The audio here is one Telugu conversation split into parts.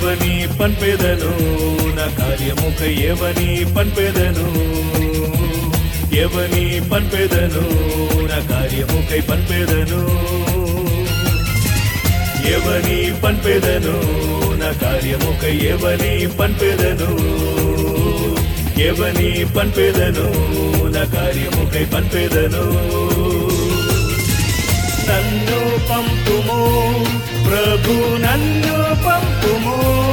ఎవని పన్పెదను నా కార్యముఖ ఎవని పన్పెదను ఎవని పన్పెదను నా కార్యముఖై పన్పెదను ఎవని పన్పెదను నా కార్యముఖ ఎవని పన్పెదను ఎవని పన్పెదను నా కార్యముఖై పన్పెదను నన్ను పంపుము ప్రభు నన్ను పంపుము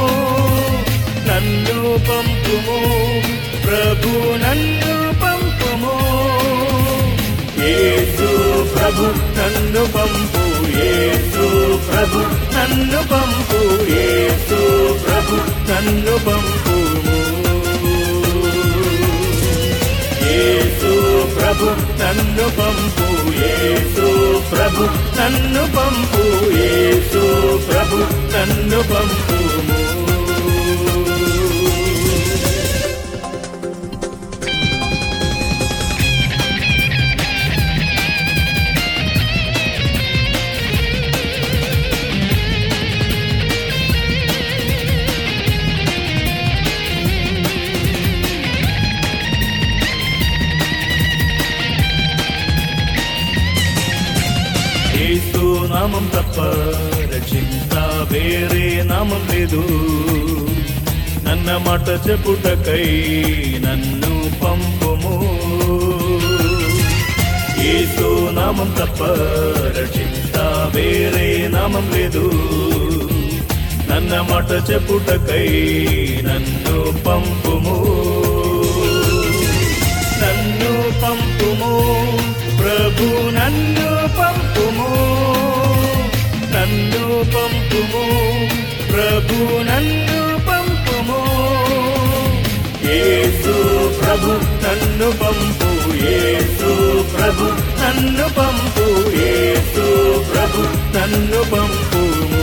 నన్ను పంపుము ప్రభు నన్ను పంపుము యేసు ప్రభు నన్ను పంపు యేసు ప్రభు నన్ను పంపు యేసు ప్రభు నన్ను పంపుము యేసు ప్రభు నన్ను పంపు యేసు ప్రభు నన్ను పంపు యేసు ప్రభు నన్ను పంపుము యేసు నామం తప్ప రక్షింత వేరే నామం లేదు నన్న మాట చెప్పుటకై నన్ను పంపుము యేసు నామం తప్ప రక్షింత వేరే నామం లేదు నన్న మాట చెప్పుటకై నన్ను పంపుము నన్ను పంపుము ప్రభు నన్ను పంపుము నన్ను పంపుము ప్రభు నన్ను పంపుము యేసు ప్రభు నన్ను పంపు యేసు ప్రభు నన్ను పంపు యేసు ప్రభు నన్ను పంపుము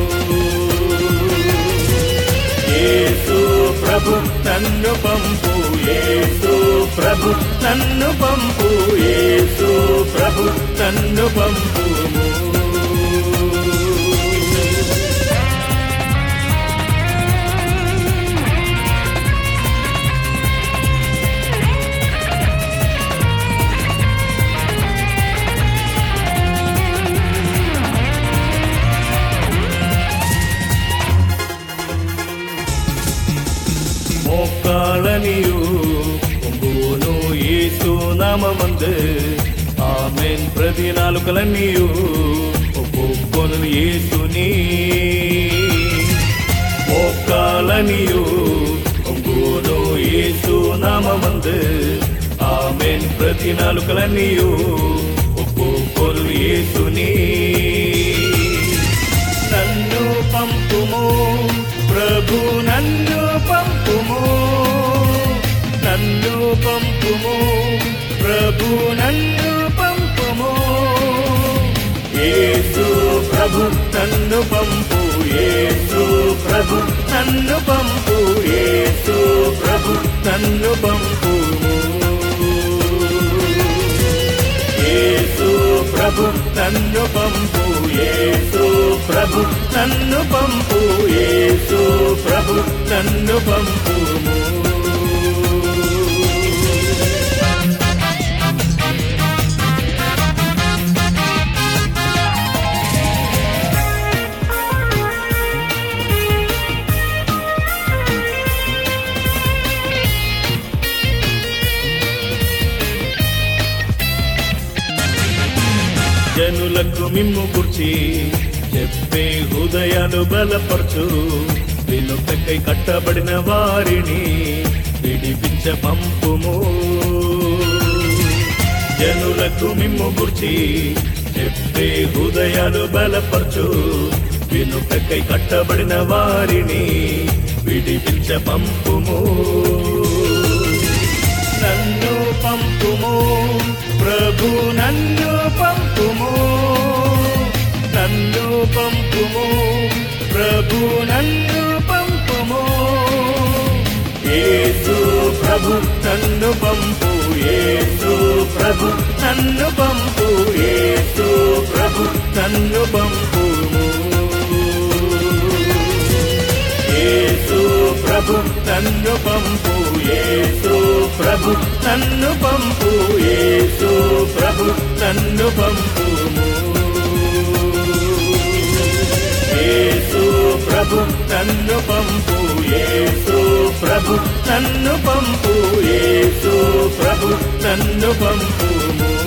యేసు ప్రభు నన్ను పంపు యేసు ప్రభు నన్ను పంపు యేసు ప్రభు నన్ను పంపుము மோக்காளனியோ பொங்கோனோ ஏசு நாமమందు ఆమెన్ ప్రతి నాలుకలన్నీయు ఒక్కొక్కను యేసుని మోకాలనియు పొంగును యేసు నామమందు ఆమెన్ ప్రతి నాలుకలన్నీయు ఒక్కొక్కరు యేసుని నన్ను పంపుము ప్రభు నన్ను పంపుము నన్ను పంపుము ప్రభు నన్ను పంపుము యేసు ప్రభు నన్ను పంపు యేసు ప్రభు నన్ను పంపు యేసు ప్రభు నన్ను పంపుము యేసు ప్రభు నన్ను పంపు యేసు ప్రభు నన్ను పంపు యేసు ప్రభు నన్ను పంపుము జనులకు మిమ్ము గుర్చి చెప్పే హృదయాలు బలపరచు వినుకై కట్టబడిన వారిని విడిపించ పంపుము జనులకు మిమ్ము గుర్చి చెప్పే హృదయాలు బలపరచు వినుకై కట్టబడిన వారిని విడిపించ పంపుము నన్ను పంపుము ప్రభు నన్ను పంపుము నన్ను పంపుము ప్రభు నన్ను పంపుము యేసు ప్రభు నన్ను పంపు యేసు ప్రభు నన్ను పంపు యేసు ప్రభు నన్ను పంపుము నన్ను పంపు యేసు ప్రభు నన్ను పంపు యేసు ప్రభు నన్ను పంపుము యేసు ప్రభు నన్ను పంపు యేసు ప్రభు నన్ను పంపు యేసు ప్రభు నన్ను పంపుము